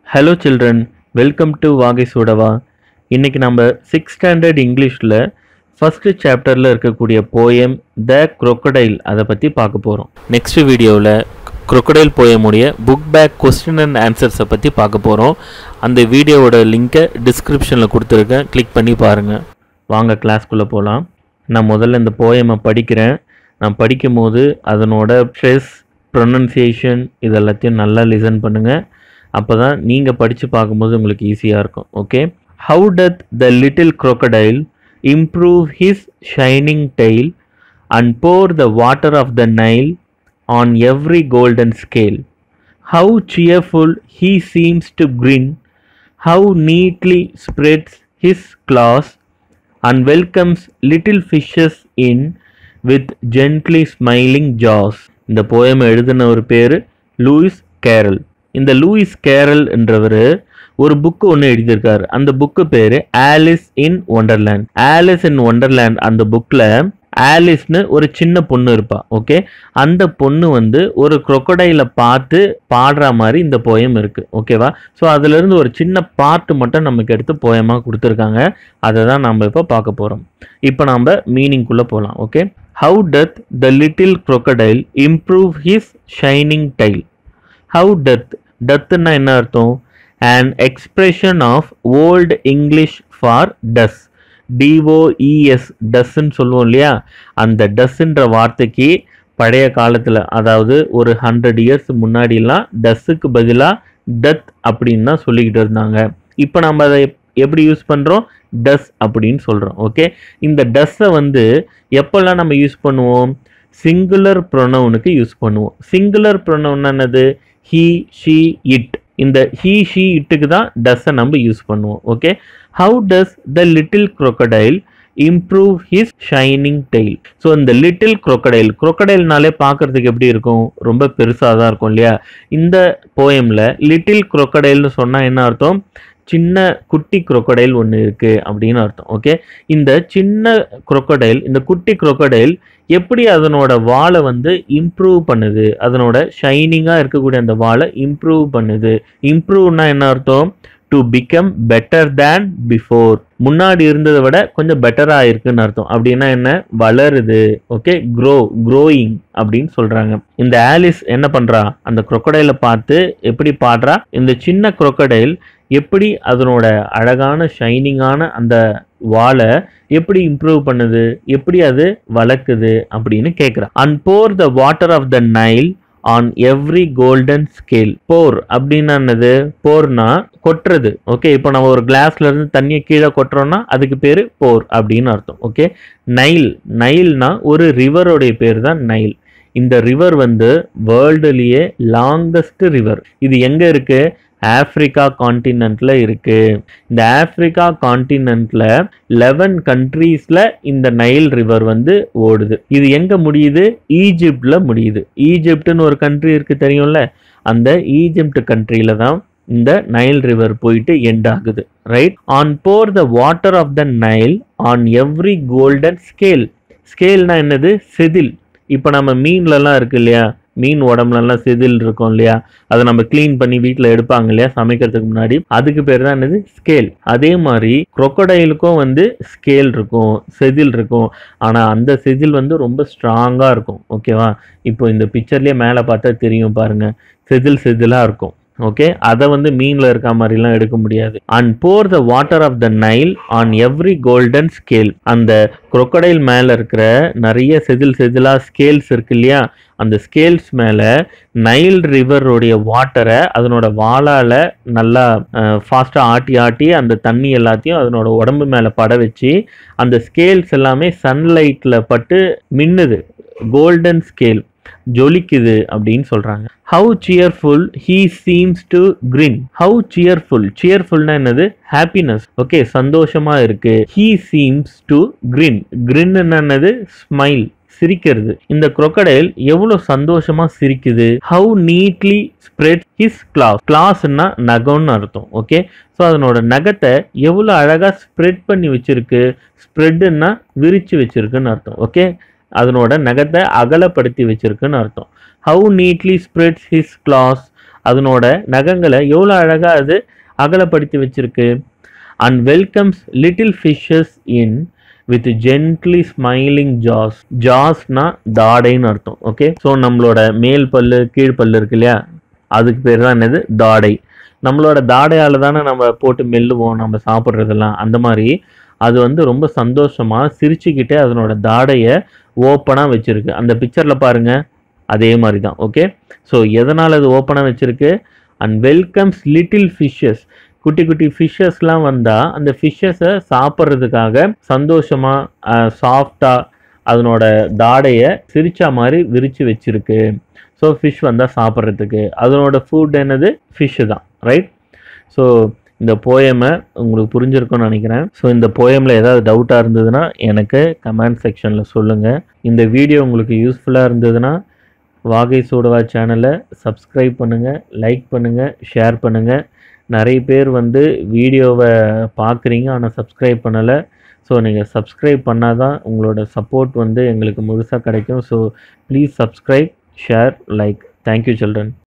Hello children welcome to வாகை சூடவா இன்னைக்கு நம்ம சிக்ஸ் ஸ்டாண்டர்ட் இங்கிலீஷில் ஃபஸ்ட்டு சாப்டரில் இருக்கக்கூடிய போயம் த crocodile அதை பற்றி பார்க்க போகிறோம் நெக்ஸ்ட் வீடியோவில் crocodile போயமுடைய புக் பேக் கொஸ்டின் அண்ட் ஆன்சர்ஸை பற்றி பார்க்க போகிறோம் அந்த வீடியோவோட லிங்க்கை டிஸ்கிரிப்ஷனில் கொடுத்துருக்கேன் கிளிக் பண்ணி பாருங்கள் வாங்க கிளாஸ்க்குள்ளே போகலாம் நான் முதல்ல இந்த போயமை படிக்கிறேன் நான் படிக்கும்போது அதனோட ஸ்ட்ரெஸ் ப்ரொனன்சியேஷன் இது எல்லாத்தையும் நல்லா லிசன் பண்ணுங்கள் அப்போ தான் நீங்கள் படித்து பார்க்கும்போது உங்களுக்கு ஈஸியாக இருக்கும் okay how doth the little crocodile improve his shining tail and pour the water of the Nile on every golden scale? How cheerful he seems to grin, how neatly spreads his claws and welcomes little fishes in with gently smiling jaws. இந்த poem எழுதின ஒரு பேர் Lewis Carroll இந்த Lewis Carroll என்றவர் ஒரு book ஒன்று எழுதியிருக்காரு அந்த புக்கு பேர் Alice in Wonderland Alice in Wonderland அந்த புக்கில் ஆலிஸ்னு ஒரு சின்ன பொண்ணு இருப்பா ஓகே அந்த பொண்ணு வந்து ஒரு crocodile பார்த்து பாடுற மாதிரி இந்த போயம் இருக்கு ஓகேவா ஸோ அதுலேருந்து ஒரு சின்ன பார்ட் மட்டும் நமக்கு எடுத்து போயமாக கொடுத்துருக்காங்க அதை தான் நம்ம இப்போ பார்க்க போகிறோம் இப்போ நம்ம மீனிங்குள்ளே போகலாம் okay how doth the little crocodile improve his shining tail how doth டத்துன்னா என்ன அர்த்தம் and expression of old English for does D O E S டஸ்ன்னு சொல்லுவோம் இல்லையா அந்த டஸ்ன்ற வார்த்தைக்கு பழைய காலத்தில் அதாவது ஒரு ஹண்ட்ரட் இயர்ஸ் முன்னாடிலாம் டஸ்ஸுக்கு பதிலாக டத் அப்படின்னு தான் சொல்லிக்கிட்டு இருந்தாங்க இப்போ நம்ம அதை எப்- எப்படி யூஸ் பண்ணுறோம் டஸ் அப்படின்னு சொல்கிறோம் ஓகே இந்த டஸ்ஸை வந்து எப்போல்லாம் நம்ம யூஸ் பண்ணுவோம் சிங்குலர் ப்ரொனவுனுக்கு யூஸ் பண்ணுவோம் சிங்குலர் ப்ரொனவுன் என்னது ஹீ ஷீ இட் இந்த ஹீ ஷீ இட்டுக்கு தான் டஸ்ஸை நம்ம யூஸ் பண்ணுவோம் okay how does the little crocodile improve his shining tail so இந்த லிட்டில் crocodile crocodileனாலே பார்க்கறதுக்கு எப்படி இருக்கும் ரொம்ப பெருசாக தான் இருக்கும் இல்லையா இந்த போயமில் லிட்டில் crocodileனு சொன்னால் என்ன அர்த்தம் சின்ன குட்டி crocodile ஒன்று இருக்குது அப்படின்னு அர்த்தம் ஓகே இந்த சின்ன crocodile இந்த குட்டி crocodile எப்படி அதனோட வாலை வந்து இம்ப்ரூவ் பண்ணுது அதனோட ஷைனிங்காக இருக்கக்கூடிய அந்த வாலை இம்ப்ரூவ் பண்ணுது இம்ப்ரூவ்னா என்ன அர்த்தம் to become better than before முன்னாடி இருந்ததை விட கொஞ்சம் பெட்டராக இருக்குன்னு அர்த்தம் அப்படின்னா என்ன வளருது ஓகே க்ரோ க்ரோயிங் அப்படின்னு சொல்றாங்க இந்த ஆலிஸ் என்ன பண்றா அந்த crocodile பார்த்து எப்படி பாடுறா இந்த சின்ன crocodile எப்படி அதனோட அழகான ஷைனிங்கான அந்த வாலை எப்படி இம்ப்ரூவ் பண்ணுது எப்படி அது வளர்க்குது அப்படின்னு கேட்குறா and pour the water of the Nile on every golden scale pour அப்படின்னா என்னது போர்னா கொட்டுறது ஓகே இப்போ நம்ம ஒரு கிளாஸ்ல இருந்து தண்ணியை கீழே கொட்டுறோம்னா அதுக்கு பேர் போர் அப்படின்னு அர்த்தம் ஓகே நைல் நைல்னா ஒரு ரிவரோடைய பேர் தான் நைல் இந்த ரிவர் வந்து வேர்ல்டுலேயே லாங்கஸ்ட் ரிவர் இது எங்க இருக்கு ஆப்பிரிக்கா காண்டினென்ட்ல இருக்கு இந்த ஆப்பிரிக்கா காண்டினென்ட்ல லெவன் கண்ட்ரீஸ்ல இந்த நைல் ரிவர் வந்து ஓடுது இது எங்க முடியுது ஈஜிப்ட்ல முடியுது ஈஜிப்ட்னு ஒரு கண்ட்ரி இருக்கு தெரியும்ல அந்த ஈஜிப்ட் கண்ட்ரியில தான் இந்த நைல் ரிவர் போயிட்டு எண்ட் ஆகுது right and pour the water of the Nile on every golden scale ஸ்கேல்னா என்னது செதில் இப்போ நம்ம மீன்லலாம் இருக்கு இல்லையா மீன் உடம்புலலாம் செதில் இருக்கும் இல்லையா அதை நம்ம க்ளீன் பண்ணி வீட்டில் எடுப்பாங்க இல்லையா சமைக்கிறதுக்கு முன்னாடி அதுக்கு பேர் தான் என்னது ஸ்கேல் அதே மாதிரி crocodileக்கும் வந்து ஸ்கேல் இருக்கும் செதில் இருக்கும் ஆனால் அந்த செதில் வந்து ரொம்ப ஸ்ட்ராங்காக இருக்கும் ஓகேவா இப்போ இந்த பிக்சர்லேயே மேலே பார்த்தா தெரியும் பாருங்க செதில் செதிலாக இருக்கும் ஓகே அதை வந்து மீனில் இருக்க மாதிரிலாம் எடுக்க முடியாது and pour the water of the Nile on every golden scale அந்த crocodile மேலே இருக்கிற நிறைய செதில் செதிலாக ஸ்கேல்ஸ் இருக்கு இல்லையா அந்த ஸ்கேல்ஸ் மேலே நைல் ரிவருடைய வாட்டரை அதனோட வாளால் நல்லா ஃபாஸ்ட்டாக ஆட்டி ஆட்டி அந்த தண்ணி எல்லாத்தையும் அதனோட உடம்பு மேலே பட வச்சு அந்த ஸ்கேல்ஸ் எல்லாமே சன்லைட்டில் பட்டு மின்னுது கோல்டன் ஸ்கேல் ஜொலிக்குது அப்படின்னு சொல்றாங்க how cheerful he seems to grin how cheerful சியர்ஃபுல்னா என்னது ஹாப்பினஸ் ஓகே சந்தோஷமா இருக்கு he seems to grin grin என்னது ஸ்மைல் சிரிக்கிறது இந்த crocodile எவ்வளவு சந்தோஷமா சிரிக்குது how neatly spread his claws கிளாஸ்னா நகம்னு அர்த்தம் ஓகே ஸோ அதனோட நகத்தை எவ்வளோ அழகா ஸ்ப்ரெட் பண்ணி வச்சிருக்கு ஸ்ப்ரெட்டுன்னா விரிச்சு வச்சிருக்குன்னு அர்த்தம் ஓகே அதனோட நகத்தை அகலப்படுத்தி வச்சிருக்குன்னு அர்த்தம் how neatly spreads his claws அதனோட நகங்களை எவ்வளோ அழகாக அது அகலப்படுத்தி வச்சிருக்கு and welcomes little fishes in with gently smiling jaws ஜாஸ்னா தாடைன்னு அர்த்தம் ஓகே ஸோ நம்மளோட மேல் பல்லு கீழ் பல்லு இருக்கு இல்லையா அதுக்கு பேர் தான் என்னது தாடை நம்மளோட தாடையால் தானே நம்ம போட்டு மெல்லுவோம் நம்ம சாப்பிட்றதெல்லாம் அந்த மாதிரி அது வந்து ரொம்ப சந்தோஷமாக சிரிச்சுக்கிட்டே அதனோட தாடையை ஓப்பனாக வச்சுருக்கு அந்த பிக்சரில் பாருங்க அதே மாதிரி தான் ஓகே ஸோ எதனால் அது ஓப்பனாக வச்சுருக்கு அண்ட் வெல்கம்ஸ் லிட்டில் ஃபிஷ்ஷஸ் குட்டி குட்டி ஃபிஷ்ஷஸ்லாம் வந்தால் அந்த ஃபிஷ்ஷஸை சாப்பிட்றதுக்காக சந்தோஷமாக சாஃப்டாக அதனோட தாடையை சிரிச்சா மாதிரி விரித்து வச்சிருக்கு ஸோ ஃபிஷ் வந்தால் சாப்பிட்றதுக்கு அதனோட ஃபுட் என்னது ஃபிஷ்ஷு தான் ரைட் ஸோ இந்த போயமை உங்களுக்கு புரிஞ்சிருக்கும்னு நினைக்கிறேன் ஸோ இந்த போயமில் ஏதாவது டவுட்டாக இருந்ததுன்னா எனக்கு கமெண்ட் செக்ஷனில் சொல்லுங்கள் இந்த வீடியோ உங்களுக்கு யூஸ்ஃபுல்லாக இருந்ததுன்னா வாகை சூடவா சேனலை சப்ஸ்கிரைப் பண்ணுங்கள் லைக் பண்ணுங்கள் ஷேர் பண்ணுங்கள் நிறைய பேர் வந்து வீடியோவை பார்க்குறீங்க ஆனால் சப்ஸ்கிரைப் பண்ணலை ஸோ நீங்கள் சப்ஸ்கிரைப் பண்ணால் தான் உங்களோட சப்போர்ட் வந்து எங்களுக்கு முழுசாக கிடைக்கும் so please subscribe share like thank you children